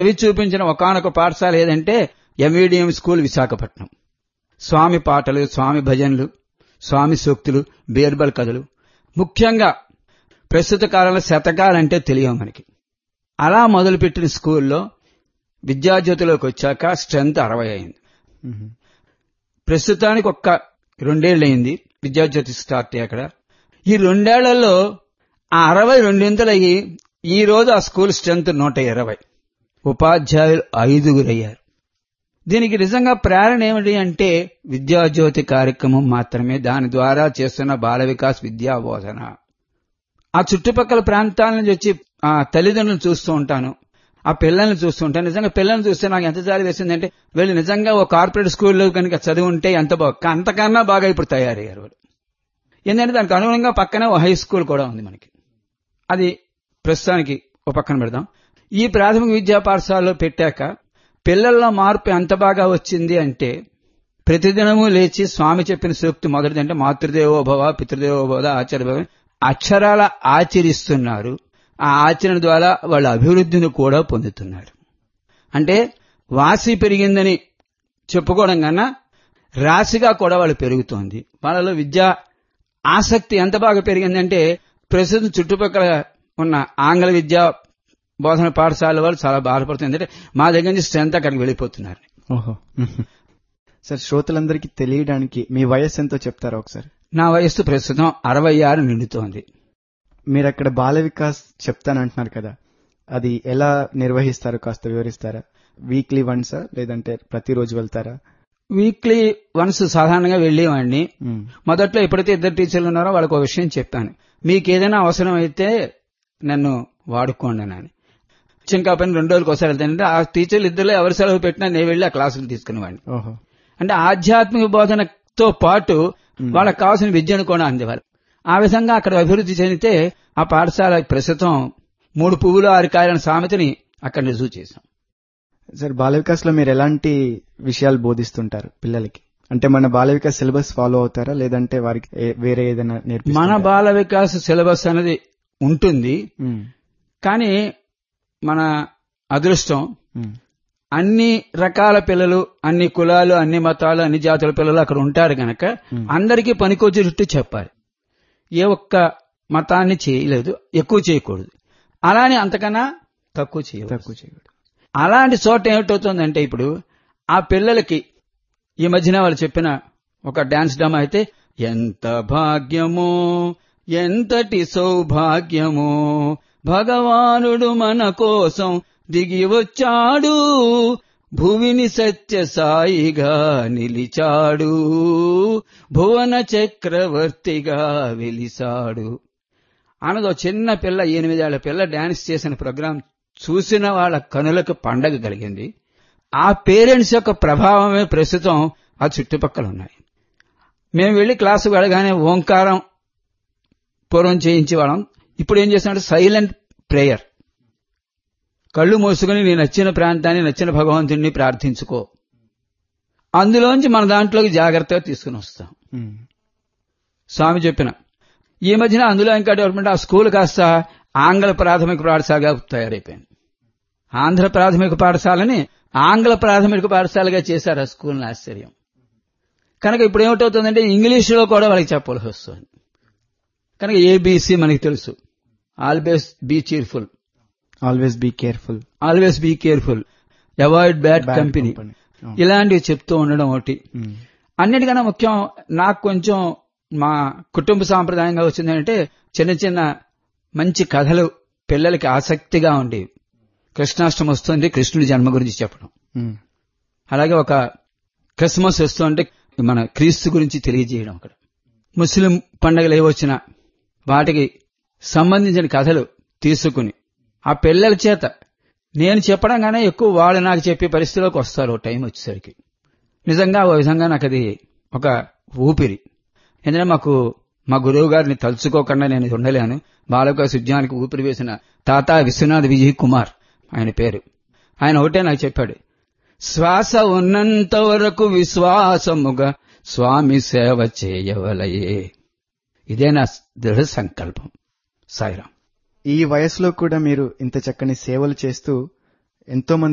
చదివి చూపించిన ఒకనొక పాఠశాల ఏదంటే ఎంఈడిఎం స్కూల్ విశాఖపట్నం స్వామి పాటలు స్వామి భజనలు స్వామి సూక్తులు బీర్బల్ కథలు ముఖ్యంగా ప్రస్తుత కాలంలో శతకాలంటే తెలియవు మనకి అలా మొదలుపెట్టిన స్కూల్లో విద్యాజ్యోతిలోకి వచ్చాక స్ట్రెంత్ అరవై అయింది ప్రస్తుతానికి ఒక్క రెండేళ్లయింది విద్యాజ్యోతి స్టార్ట్ అయ్యి అక్కడ ఈ రెండేళ్లలో ఆ అరవై రెండింతలయ్యి ఈ రోజు ఆ స్కూల్ స్ట్రెంత్ నూట ఇరవై ఉపాధ్యాయులు ఐదుగురయ్యారు దీనికి నిజంగా ప్రేరణ ఏమిటి అంటే విద్యాజ్యోతి కార్యక్రమం మాత్రమే దాని ద్వారా చేస్తున్న బాల వికాస్ విద్యా బోధన ఆ చుట్టుపక్కల ప్రాంతాల నుంచి వచ్చి ఆ తల్లిదండ్రులను చూస్తూ ఉంటాను ఆ పిల్లల్ని చూస్తూ ఉంటాను నిజంగా పిల్లల్ని చూస్తే నాకు ఎంత జాలి వేసిందంటే వీళ్ళు నిజంగా ఒక కార్పొరేట్ స్కూల్లో కనుక చదివి ఉంటే ఎంత బాగా అంతకన్నా బాగా ఇప్పుడు తయారయ్యారు వాళ్ళు ఎందుకంటే దానికి అనుగుణంగా పక్కనే ఓ హై స్కూల్ కూడా ఉంది మనకి అది ప్రస్తుతానికి ఓ పక్కన పెడదాం ఈ ప్రాథమిక విద్యా పాఠశాలలో పెట్టాక పిల్లల్లో మార్పు ఎంత బాగా వచ్చింది అంటే ప్రతిదినము లేచి స్వామి చెప్పిన సూక్తి మొదటిది అంటే మాతృదేవోభవ పితృదేవోభవ ఆచార్య అక్షరాల ఆచరిస్తున్నారు ఆ ఆచరణ ద్వారా వాళ్ళ అభివృద్ధిని కూడా పొందుతున్నారు అంటే వాసి పెరిగిందని చెప్పుకోవడం కన్నా రాశిగా కూడా వాళ్ళు పెరుగుతోంది వాళ్ళలో విద్యా ఆసక్తి ఎంత బాగా పెరిగిందంటే ప్రస్తుతం చుట్టుపక్కల ఉన్న ఆంగ్ల విద్యా బోధన పాఠశాల వాళ్ళు చాలా బాధపడుతుంది ఎందుకంటే మా దగ్గర నుంచి స్ట్రెంత్ అక్కడికి వెళ్ళిపోతున్నారు ఓహో సార్ శ్రోతలందరికీ తెలియడానికి మీ వయస్సు ఎంతో చెప్తారా ఒకసారి నా వయస్సు ప్రస్తుతం అరవై ఆరు నిండుతోంది మీరు అక్కడ బాల వికాస్ చెప్తానంటున్నారు కదా అది ఎలా నిర్వహిస్తారు కాస్త వివరిస్తారా వీక్లీ వన్సా లేదంటే ప్రతిరోజు వెళ్తారా వీక్లీ వన్స్ సాధారణంగా వెళ్ళేవాడిని మ్మ్. మొదట్లో ఎప్పుడైతే ఇద్దరు టీచర్లు ఉన్నారో వాళ్ళకి ఒక విషయం చెప్పాను మీకు ఏదైనా అవసరం అయితే నన్ను వాడుకోండి అని ఇంకా పని రెండు రోజులకు ఒకసారి వెళ్తానంటే ఆ టీచర్లు ఇద్దరు ఎవరు సెలవు పెట్టినా నేను వెళ్ళి ఆ క్లాసులు తీసుకునేవాడిని ఓహో అంటే ఆధ్యాత్మిక బోధనతో పాటు వాళ్ళకి కావాల్సిన విద్యను కూడా అందేవారు ఆ విధంగా అక్కడ అభివృద్ధి చెందితే ఆ పాఠశాల ప్రస్తుతం మూడు పువ్వులు ఆరు కాయలైన సామెతని అక్కడ రుజువు చేశాం సార్ బాల వికాస్ లో మీరు ఎలాంటి విషయాలు బోధిస్తుంటారు పిల్లలకి అంటే మన బాల వికాస్ సిలబస్ ఫాలో అవుతారా లేదంటే వారికి ఏ- వేరే ఏదైనా మన నేర్పిస్తారా బాల వికాస్ సిలబస్ అనేది ఉంటుంది మ్మ్. కానీ మన అదృష్టం మ్మ్. అన్ని రకాల పిల్లలు అన్ని కులాలు అన్ని మతాలు అన్ని జాతుల పిల్లలు అక్కడ ఉంటారు గనక Hmm. అందరికీ పనికొచ్చేటట్టు చెప్పాలి ఏ ఒక్క మతాన్ని చేయలేదు ఎక్కువ చేయకూడదు అలానే అంతకన్నా తక్కువ చేయకూడదు తక్కువ చేయకూడదు అలాంటి చోట ఏమిటవుతుందంటే ఇప్పుడు ఆ పిల్లలకి ఈ మధ్యన వాళ్ళు చెప్పిన ఒక డాన్స్ డ్రామా అయితే ఎంత భాగ్యమో ఎంతటి సౌభాగ్యమో భగవానుడు మన కోసం దిగి వచ్చాడు భువిని సత్య సాయిగా నిలిచాడు భువన చక్రవర్తిగా వెలిసాడు అనదో చిన్న పిల్ల ఎనిమిదేళ్ల పిల్ల డాన్స్ చేసిన ప్రోగ్రాం చూసిన వాళ్ళ కనులకు పండగ కలిగింది ఆ పేరెంట్స్ యొక్క ప్రభావమే ప్రస్తుతం ఆ చుట్టుపక్కల ఉన్నాయి మేము వెళ్లి క్లాసు వెళ్ళగానే ఓంకారం పూర్వం చేయించి వాళ్ళం ఇప్పుడు ఏం చేస్తున్నాడు సైలెంట్ ప్రేయర్ కళ్ళు మూసుకుని నీ నచ్చిన ప్రాంతాన్ని నచ్చిన భగవంతుడిని ప్రార్థించుకో అందులోంచి మన దాంట్లోకి జాగ్రత్తగా తీసుకుని వస్తాం మ్మ్. స్వామి చెప్పిన ఈ మధ్యన అందులో ఇంకా డెవలప్మెంట్ ఆ స్కూల్ కాస్త ఆంగ్ల ప్రాథమిక పాఠశాలగా తయారైపోయింది ఆంధ్ర ప్రాథమిక పాఠశాలని ఆంగ్ల ప్రాథమిక పాఠశాలగా చేశారు ఆ స్కూల్ని ఆశ్చర్యం కనుక ఇప్పుడు ఏమిటవుతుందంటే ఇంగ్లీషులో కూడా వాళ్ళకి చెప్పవలసి వస్తుంది కనుక ఏబీసీ మనకి తెలుసు always be cheerful always be careful always be careful avoid bad Bad company company. అవును. ఇలాంటివి చెప్తూ ఉండడం ఒకటి మ్మ్. అన్నిటికన్నా ముఖ్యం నాకు కొంచెం మా కుటుంబ సాంప్రదాయంగా వచ్చిందంటే చిన్న చిన్న మంచి కథలు పిల్లలకి ఆసక్తిగా ఉండేవి కృష్ణాష్టమి వస్తుంది కృష్ణుడి జన్మ గురించి చెప్పడం మ్మ్. అలాగే ఒక క్రిస్మస్ వస్తుంటే మన క్రీస్తు గురించి తెలియజేయడం అక్కడ ముస్లిం పండుగలు ఏ వచ్చినా వాటికి సంబంధించిన కథలు తీసుకుని ఆ పిల్లల చేత నేను చెప్పడం గానే ఎక్కువ వాళ్ళు నాకు చెప్పే పరిస్థితిలోకి వస్తారు ఓ టైం వచ్చేసరికి నిజంగా ఓ విధంగా నాకు అది ఒక ఊపిరి ఎందుకంటే మాకు మా గురువు గారిని తలుచుకోకుండా నేను ఇది ఉండలేను బాలక సుజ్ఞానికి ఊపిరి వేసిన తాత విశ్వనాథ్ విజయ్ కుమార్ ఆయన పేరు ఆయన ఒకటే నాకు చెప్పాడు శ్వాస ఉన్నంత వరకు విశ్వాసముగా స్వామి సేవ చేయవలయే ఇదే నా దృఢ సంకల్పం సాయిరాం ఈ వయసులో కూడా మీరు ఇంత చక్కని సేవలు చేస్తూ ఎంతో మంది